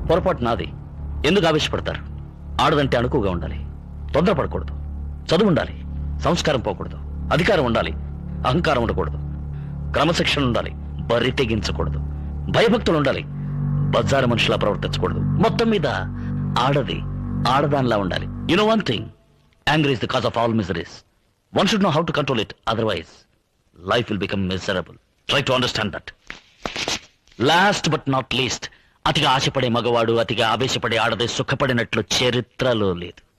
పొరపాటు నాది ఎందుకు ఆవేశపడతారు ఆడదంటే అణుకుగా ఉండాలి తొందరపడకూడదు చదువు ఉండాలి సంస్కారం పోకూడదు అధికారం ఉండాలి అహంకారం ఉండకూడదు క్రమశిక్షణ ఉండాలి బరి తెగించకూడదు భయభక్తులు ఉండాలి బజారు మనుషులా ప్రవర్తించకూడదు మొత్తం మీద ఆడది ఆడదానిలా ఉండాలి you know one thing angry is the cause of all miseries one should know how to control it otherwise life will become miserable try to understand that last but not least అతిగా ఆశపడే మగవాడు అతిగా ఆవేశపడే ఆడది సుఖపడినట్లు చరిత్రలో లేదు